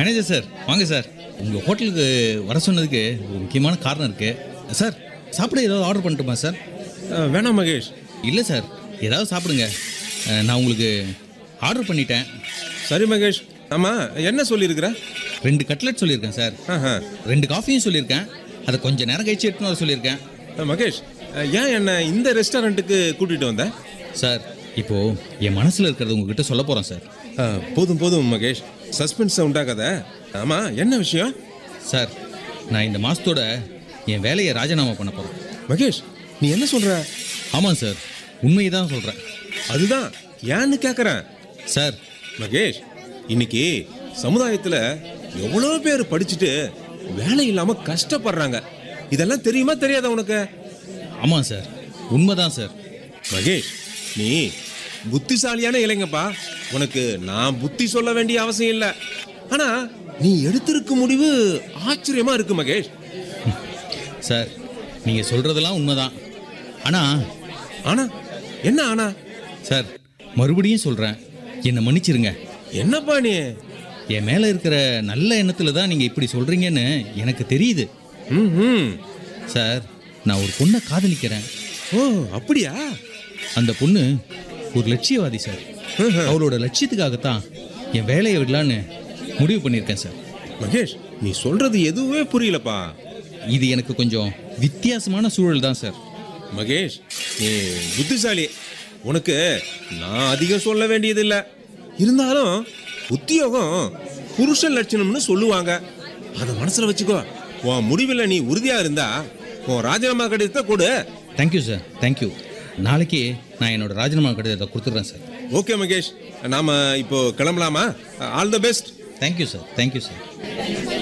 Manager sir வாங்க sir உங்கள் ஹோட்டலுக்கு வர சொன்னதுக்கு ஒரு முக்கியமான காரணம் இருக்குது சார் சாப்பிட ஏதாவது ஆர்டர் பண்ணட்டுமா சார் அஹ், வேணாம் மகேஷ் இல்லை சார் ஏதாவது சாப்பிடுங்க அஹ், நான் உங்களுக்கு ஆர்டர் பண்ணிட்டேன் சரி மகேஷ் ஆமாம் என்ன சொல்லியிருக்கிற ரெண்டு கட்லெட் சொல்லியிருக்கேன் சார் ஆஹா. ரெண்டு காஃபியும் சொல்லியிருக்கேன் அதை கொஞ்சம் நேரம் கழிச்சு எடுத்துன்னு வர சொல்லியிருக்கேன் அஹ், மகேஷ் அஹ், ஏன் என்ன இந்த ரெஸ்டாரண்ட்டுக்கு கூட்டிகிட்டு வந்த சார் இப்போது என் மனசில் இருக்கிறது உங்ககிட்ட சொல்ல போகிறேன் சார் அஹ், போதும் போதும் மகேஷ் சஸ்பென்ஸை உண்டாக்காத ஆமாம் என்ன விஷயம் சார் நான் இந்த மாதத்தோட என் வேலையை ராஜினாமா பண்ண போகிறேன் மகேஷ் நீ என்ன சொல்கிற ஆமாம் சார் உண்மையை தான் சொல்கிறேன் அதுதான் ஏன்னு கேட்குறேன் சார் மகேஷ் இன்னைக்கு சமுதாயத்தில் எவ்வளோ பேர் படிச்சுட்டு வேலை இல்லாமல் கஷ்டப்படுறாங்க இதெல்லாம் தெரியுமா தெரியாதா உனக்கு ஆமாம் சார் உண்மைதான் சார் மகேஷ் நீ புத்திசாலியான இளைஞப்பா உனக்கு நான் புத்தி சொல்ல வேண்டிய அவசியம் இல்லை ஆனா நீ எடுத்திருக்க முடிவு ஆச்சரியமா இருக்கு மகேஷ் சார் நீங்கள் சொல்கிறதெல்லாம் உண்மைதான் ஆனால் ஆனா என்ன ஆனா சார் மறுபடியும் சொல்கிறேன் என்னை மன்னிச்சிருங்க என்னப்பா நீ என் மேலே இருக்கிற நல்ல எண்ணத்தில் தான் நீங்கள் இப்படி சொல்கிறீங்கன்னு எனக்கு தெரியுது ம் ம். சார் நான் ஒரு பொண்ணை காதலிக்கிறேன் ஓ அப்படியா அந்த பொண்ணு ஒரு லட்சியவாதி சார் அவளோட லட்சியத்துக்காகத்தான் என் வேலையை விடலான்னு முடிவு பண்ணியிருக்கேன் சார் மகேஷ் நீ சொல்றது எதுவுமே புரியலப்பா இது எனக்கு கொஞ்சம் வித்தியாசமான சூழல் தான் சார் மகேஷ் நீ புத்திசாலி உனக்கு நான் அதிகம் சொல்ல வேண்டியதில்லை இருந்தாலும் உத்தியோகம் புருஷ லட்சணம்னு சொல்லுவாங்க அதை மனசுல வச்சுக்கோ உன் முடிவில் நீ உறுதியா இருந்தா உன் ராஜினாமா கடிதத்தை கொடு தேங்க்யூ சார் தேங்க்யூ நாளைக்கு நான் என்னோட ராஜினாமா கடிதத்தை கொடுத்துட்றேன் சார் ஓகே மகேஷ் நாம இப்போ கிளம்பலாமா all the best thank you sir thank you sir